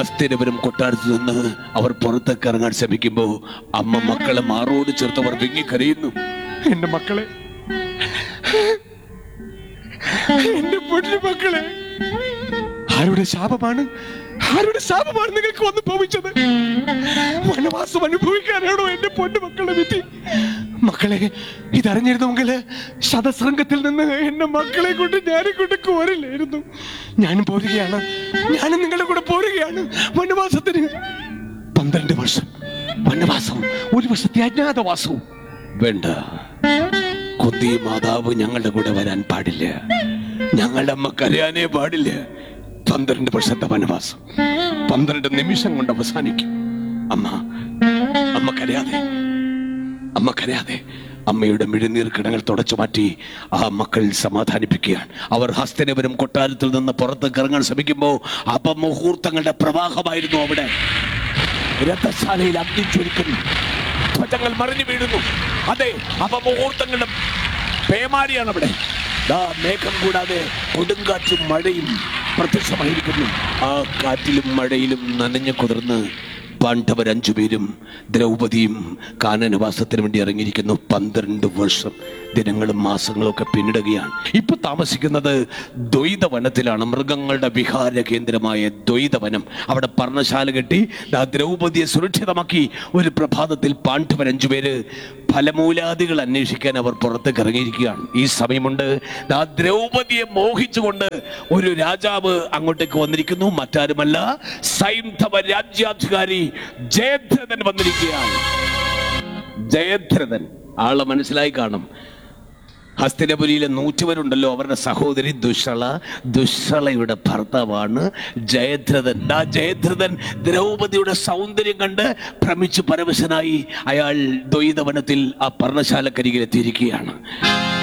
ഹസ്തിനപുരം കൊട്ടാരത്തിൽ നിന്ന് അവർ പുറത്തേക്ക് ഇറങ്ങാൻ ശ്രമിക്കുമ്പോൾ അമ്മ മക്കളെ മാറോട് ചേർത്തവർ വിങ്ങിക്കരയുന്നു എന്റെ മക്കളെ എന്റെ പൊന്നു മക്കളെ ആരുടെ ശാപമാണ് ആരുടെ ശാപമാണ് നിങ്ങൾക്ക് വന്ന് ഭവിച്ചത് വനവാസം അനുഭവിക്കാനാണോ എന്റെ പൊന്നു മക്കളെ വിധി മക്കളെ ഇതറിഞ്ഞിരുന്നുവെങ്കിൽ ശതശൃംഗത്തിൽ നിന്ന് എന്റെ മക്കളെ കൊണ്ട് ഞാനും കൊണ്ട് കോരില്ലായിരുന്നു ഞാനും പോരുകയാണ് ഞാനും നിങ്ങളുടെ കൂടെ പോരുകയാണ് വനവാസത്തിന് പന്ത്രണ്ട് വർഷം വനവാസം ഒരു വർഷത്തെ അജ്ഞാതവാസവും വേണ്ട കുന്തി മാതാവ് ഞങ്ങളുടെ കൂടെ വരാൻ പാടില്ല ഞങ്ങളുടെ അമ്മ കരയാനേ പാടില്ല പന്ത്രണ്ട് വർഷത്തെ വനവാസം പന്ത്രണ്ട് നിമിഷം കൊണ്ട് അവസാനിക്കും അമ്മ അമ്മ കരയാതെ അമ്മ കരയാതെ അമ്മയുടെ മിഴുനീർ കിടങ്ങൾ തുടച്ചു മാറ്റി ആ മക്കൾ സമാധാനിപ്പിക്കുകയാണ് അവർ ഹസ്തനപുരം കൊട്ടാരത്തിൽ നിന്ന് പുറത്തേക്ക് ഇറങ്ങാൻ ശ്രമിക്കുമ്പോൾ അപമുഹൂർത്തങ്ങളുടെ പ്രവാഹമായിരുന്നു അവിടെ രഥശാലയിൽ അഗ്നി ചൊരിക്കുന്നു ധ്വജങ്ങൾ മറിഞ്ഞു വീഴുന്നു അതെ അപമുഹൂർത്തങ്ങളുടെ പേമാരിയാണ് അവിടെ ദാ മേഘം കൂടാതെ കൊടുങ്കാറ്റും മഴയും പ്രത്യക്ഷമായിരിക്കുന്നു ആ കാറ്റിലും മഴയിലും നനഞ്ഞു കുതിർന്ന് പാണ്ഡവർ അഞ്ചുപേരും ദ്രൗപദിയും കാനനവാസത്തിന് വേണ്ടി ഇറങ്ങിയിരിക്കുന്നു പന്ത്രണ്ട് വർഷം ദിനങ്ങളും മാസങ്ങളും ഒക്കെ പിന്നിടുകയാണ് ഇപ്പൊ താമസിക്കുന്നത് ദ്വൈതവനത്തിലാണ് മൃഗങ്ങളുടെ വിഹാര കേന്ദ്രമായ ദ്വൈതവനം അവിടെ പർണശാല കെട്ടി ദാ ദ്രൗപദിയെ സുരക്ഷിതമാക്കി ഒരു പ്രഭാതത്തിൽ പാണ്ഡവർ അഞ്ചുപേര് ഫലമൂലാദികൾ അന്വേഷിക്കാൻ അവർ പുറത്തേക്ക് ഇറങ്ങിയിരിക്കുകയാണ് ഈ സമയമുണ്ട് ദാ ദ്രൗപദിയെ മോഹിച്ചുകൊണ്ട് ഒരു രാജാവ് അങ്ങോട്ടേക്ക് വന്നിരിക്കുന്നു മറ്റാരുമല്ല സൈന്ധവ രാജ്യാധികാരി ജയദ്രഥൻ വന്നിരിക്കുകയാണ് ജയദ്രഥൻ ആളെ മനസ്സിലായി കാണും ഹസ്തിനപുരിയിലെ നൂറ്റുവരുണ്ടല്ലോ അവരുടെ സഹോദരി ദുഷള ദുഷളയുടെ ഭർത്താവാണ് ജയദ്രഥൻ ആ ജയദ്രഥൻ ദ്രൗപദിയുടെ സൗന്ദര്യം കണ്ട് ഭ്രമിച്ചു പരവശനായി അയാൾ ദ്വൈതവനത്തിൽ ആ പർണശാലക്കരികിൽ എത്തിയിരിക്കുകയാണ്